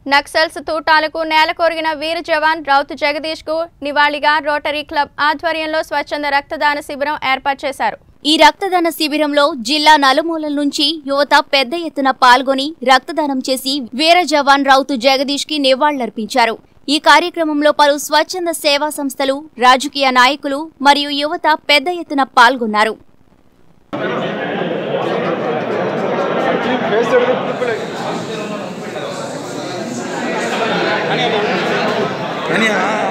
నక్సల్స్ తూటాలకు నేలకొరిగిన వీర జవాన్ రౌత్ జగదీష్ కు నివాళిగా rotary club ఆధ్వర్యంలో స్వచ్ఛంద రక్తదాన శిబిరం ఏర్పాటు చేశారు ఈ రక్తదాన శిబిరంలో జిల్లా నలుమూలల నుంచి యువత పెద్ద ఎత్తున పాల్గొని రక్తదానం చేసి వీర జవాన్ రౌతు జగదీష్ కి నివాళులర్పించారు ఈ కార్యక్రమంలో పలు స్వచ్ఛంద సేవా సంస్థలు రాజకీయ నాయకులు మరియు యువత పెద్ద ఎత్తున పాల్గొన్నారు అని